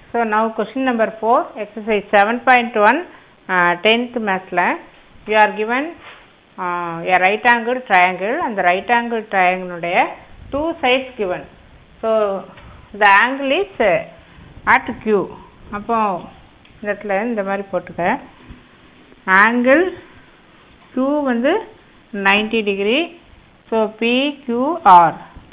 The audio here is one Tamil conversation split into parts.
So now question number 4, exercise 7.1, uh, 10th mathsல you are given uh, a right angled triangle and the right angled triangle உடைய two sides given. So the angle is uh, at Q. அப்போ இந்த இடத்துல இந்த மாதிரி போட்டுக்க angle Q வந்து 90 degree so PQR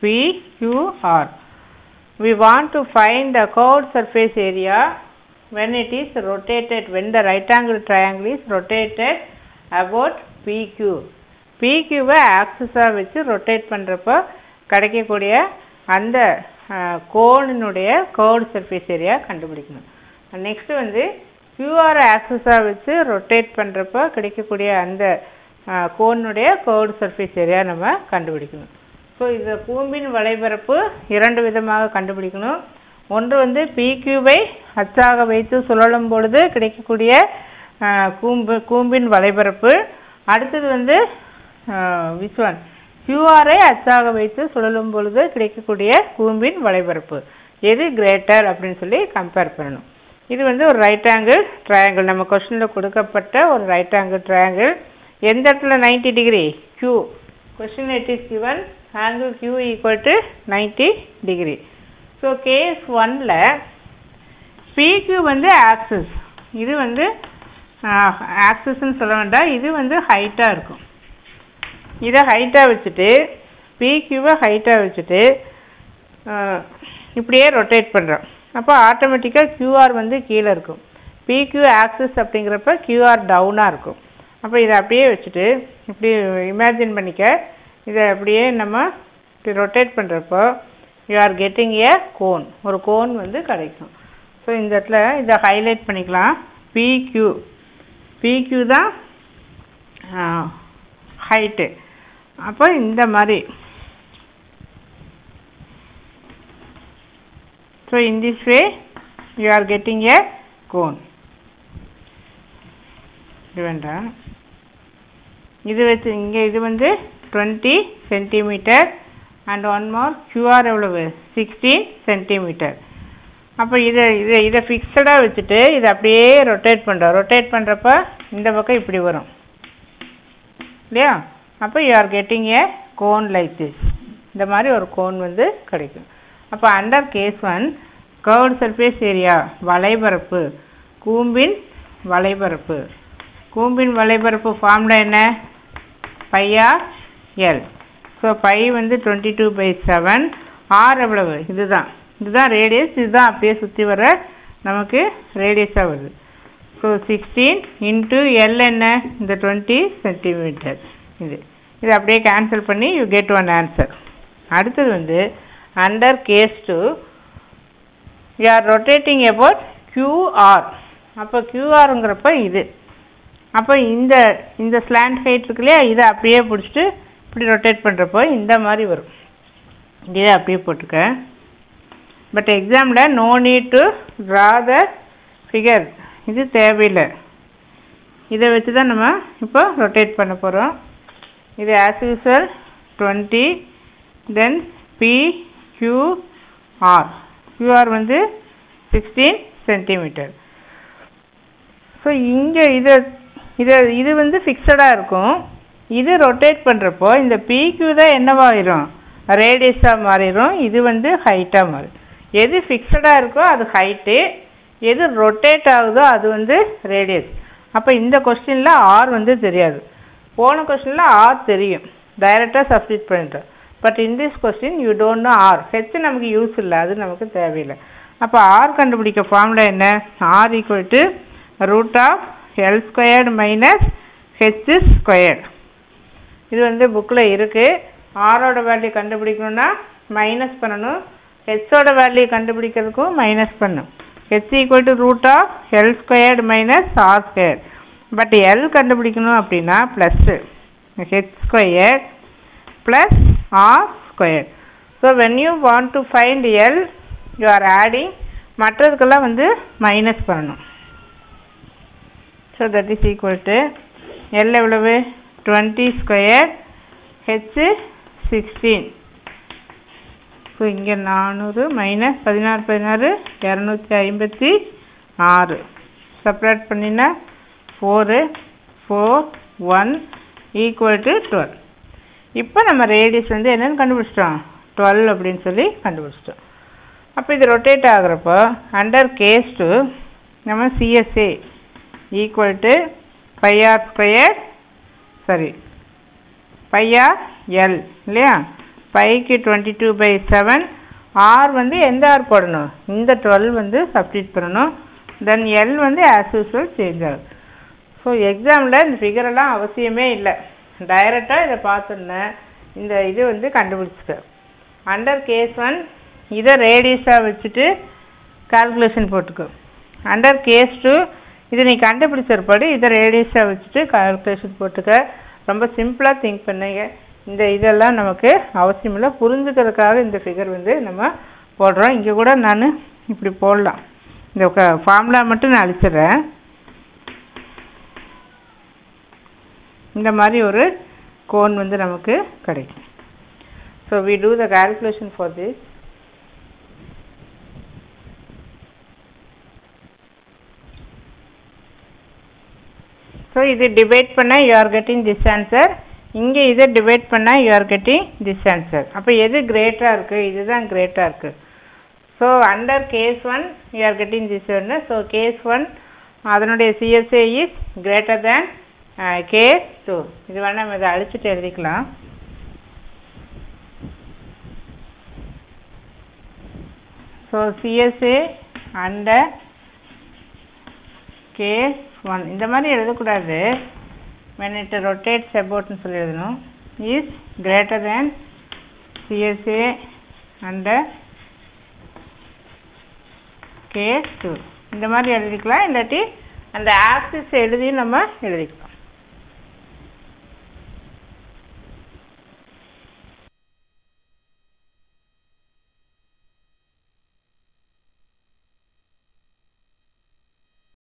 PQR we want to find the curved surface area when it is rotated when the right angle triangle is rotated about PQ PQ வை ஆக்சிஸாக வச்சு ரொட்டேட் பண்ணுறப்போ கிடைக்கக்கூடிய அந்த கோனினுடைய கர்வ்டு சர்ஃபேஸ் ஏரியா கண்டுபிடிக்கணும் நெக்ஸ்ட் வந்து கியூஆர் ஆக்சிஸாக வச்சு ரொட்டேட் பண்ணுறப்போ கிடைக்கக்கூடிய அந்த கோனுடைய கர்வ்டு சர்ஃபேஸ் ஏரியா நம்ம கண்டுபிடிக்கணும் ஸோ இந்த கூம்பின் வலைபரப்பு இரண்டு விதமாக கண்டுபிடிக்கணும் ஒன்று வந்து பிக்யூவை அச்சாக வைத்து சுழலும் பொழுது கிடைக்கக்கூடிய கூம்பு கூம்பின் வலைபரப்பு அடுத்தது வந்து விச் ஒன் கியூஆரை அச்சாக வைத்து சுழலும் பொழுது கிடைக்கக்கூடிய கூம்பின் வலைபரப்பு எது கிரேட்டர் அப்படின்னு சொல்லி கம்பேர் பண்ணணும் இது வந்து ஒரு ரைட் ஆங்கிள் ட்ரையாங்கிள் நம்ம கொஸ்டினில் கொடுக்கப்பட்ட ஒரு ரைட் ஆங்கிள் ட்ரையாங்கிள் எந்த இடத்துல ninety degree Q question it is given angle q equal to 90 degree. So case 1ல PQ வந்து axis இது வந்து ஆக்சிஸ்ன்னு சொல்ல வேண்டாம் இது வந்து ஹைட்டாக இருக்கும் இதை ஹைட்டாக வச்சுட்டு பிக்யூவை ஹைட்டாக வச்சுட்டு இப்படியே ரொட்டேட் பண்ணுறோம் அப்போ ஆட்டோமேட்டிக்காக கியூஆர் வந்து கீழே இருக்கும் பிக்யூ ஆக்சிஸ் அப்படிங்கிறப்ப கியூஆர் டவுனாக இருக்கும் அப்போ இதை அப்படியே வச்சுட்டு இப்படி இமேஜின் பண்ணிக்க இதை அப்படியே நம்ம இப்படி ரொட்டேட் பண்ணுறப்போ you are getting a cone ஒரு கோன் வந்து கிடைக்கும் ஸோ இந்த இடத்துல இதை ஹைலைட் பண்ணிக்கலாம் பிக்யூ பிக்யூ தான் ஹைட்டு அப்போ இந்த மாதிரி so in this way you are getting a cone இது வேண்டாம் இது வச்சு இங்கே இது வந்து twenty centimetre and one more QR எவ்வளவு சிக்ஸ்டீன் சென்டிமீட்டர் அப்போ இதை இதை இதை ஃபிக்ஸடாக வச்சுட்டு இதை அப்படியே ரொட்டேட் பண்ணுறோம் ரொட்டேட் பண்ணுறப்ப இந்த பக்கம் இப்படி வரும் இல்லையா அப்போ you are getting a cone like this இந்த மாதிரி ஒரு கோன் வந்து கிடைக்கும் அப்போ under case one curved surface area வலைபரப்பு கூம்பின் வலைபரப்பு கூம்பின் வலைபரப்பு ஃபார்ம்ல என்ன பையா எல் ஸோ பை வந்து twenty two by seven R எவ்வளவு இதுதான் இதுதான் ரேடியஸ் இதுதான் அப்படியே சுற்றி வர நமக்கு ரேடியஸாக வருது ஸோ சிக்ஸ்டீன் இன்ட்டு எல் என்ன இந்த டுவெண்ட்டி சென்டிமீட்டர் இது இது அப்படியே கேன்சல் பண்ணி யூ கெட் ஒன் ஆன்சர் அடுத்தது வந்து under case two you are rotating about QR அப்போ கியூஆருங்கிறப்ப இது அப்போ இந்த இந்த ஸ்லாண்ட் ஹைட் இருக்கு இல்லையா இதை அப்படியே பிடிச்சிட்டு இப்படி ரொட்டேட் பண்ணுறப்போ இந்த மாதிரி வரும் இதை அப்படியே போட்டுக்க பட் எக்ஸாமில் no need to draw the figure இது தேவையில்லை இதை வச்சு தான் நம்ம இப்போ ரொட்டேட் பண்ண போகிறோம் இது as usual twenty then P QR QR வந்து சிக்ஸ்டீன் சென்டிமீட்டர் ஸோ இங்கே இதை இது இது வந்து ஃபிக்ஸடாக இருக்கும் இது ரொட்டேட் பண்ணுறப்போ இந்த பிக்யூ தான் என்னவாயிரும் ரேடியஸாக மாறிடும் இது வந்து ஹைட்டாக மாறும் எது ஃபிக்ஸடாக இருக்கோ அது ஹைட்டு எது ரொட்டேட் ஆகுதோ அது வந்து ரேடியஸ் அப்போ இந்த கொஸ்டினில் ஆர் வந்து தெரியாது போன கொஸ்டினில் ஆர் தெரியும் டைரெக்டாக சப்ஸ்டிட் பண்ணிட்டோம் but in this question you don't know R H நமக்கு யூஸ் இல்லை அது நமக்கு தேவையில்லை அப்போ ஆர் கண்டுபிடிக்க ஃபார்முலா என்ன R equal to root of L squared minus H squared இது வந்து புக்கில் இருக்குது ஆரோட வேல்யூ கண்டுபிடிக்கணும்னா மைனஸ் பண்ணணும் ஹெச்சோட வேல்யூ கண்டுபிடிக்கிறதுக்கும் மைனஸ் பண்ணும் H equal to root of L squared minus R square but L கண்டுபிடிக்கணும் அப்படின்னா plus H square plus R square so when you want to find L you are adding மற்றதுக்கெல்லாம் வந்து மைனஸ் பண்ணணும் so that is equal to L எவ்வளவு twenty square H sixteen so இங்கே நானூறு மைனஸ் பதினாறு பதினாறு இரநூத்தி ஐம்பத்தி ஆறு செப்பரேட் பண்ணினா four four one equal to twelve இப்போ நம்ம ரேடியஸ் வந்து என்னென்னு கண்டுபிடிச்சிட்டோம் டுவெல் அப்படின்னு சொல்லி கண்டுபிடிச்சிட்டோம் அப்போ இது ரொட்டேட் ஆகுறப்போ அண்டர் கேஸ் டு நம்ம CSA equal to pi r square sorry pi r L இல்லையா பைக்கு twenty two by seven R வந்து எந்த ஆர் போடணும் இந்த டுவெல் வந்து சப்ஸ்டிட் பண்ணணும் தென் எல் வந்து ஆஸ் யூஸ்வல் சேஞ்ச் ஆகும் ஸோ எக்ஸாமில் இந்த ஃபிகரெல்லாம் அவசியமே இல்லை டைரெக்டாக இதை பார்த்துருந்தேன் இந்த இது வந்து கண்டுபிடிச்சிட்டேன் அண்டர் கேஸ் ஒன் இதை ரேடியஸாக வச்சுட்டு கால்குலேஷன் போட்டுக்கோ அண்டர் கேஸ் டூ இதை நீ கண்டுபிடிச்சிருப்படி இதை ரேடியஸாக வச்சுட்டு கால்குலேஷன் போட்டுக்க ரொம்ப சிம்பிளாக திங்க் பண்ணுங்க இந்த இதெல்லாம் நமக்கு அவசியம் இல்லை புரிஞ்சுக்கிறதுக்காக இந்த ஃபிகர் வந்து நம்ம போடுறோம் இங்கே கூட நான் இப்படி போடலாம் இந்த ஃபார்முலா மட்டும் நான் அழிச்சிடுறேன் இந்த மாதிரி ஒரு கோன் வந்து நமக்கு கிடைக்கும் so we do the calculation for this so இது டிவைட் பண்ணால் you are getting this answer இங்கே இதை டிவைட் பண்ணால் you are getting this answer அப்போ எது கிரேட்டாக இருக்குது இதுதான் கிரேட்டாக இருக்குது so under case one you are getting this ஒன்று ஸோ கேஸ் ஒன் அதனுடைய CSA is greater than case two இது வேணால் நம்ம இதை அழிச்சிட்டு எழுதிக்கலாம் so CSA under case one இந்த மாதிரி எழுதக்கூடாது when it rotates about னு சொல்லி எழுதணும் is greater than CSA under case 2 இந்த மாதிரி எழுதிக்கலாம் இல்லாட்டி அந்த ஆக்சிஸ் எழுதி நம்ம எழுதிக்கலாம்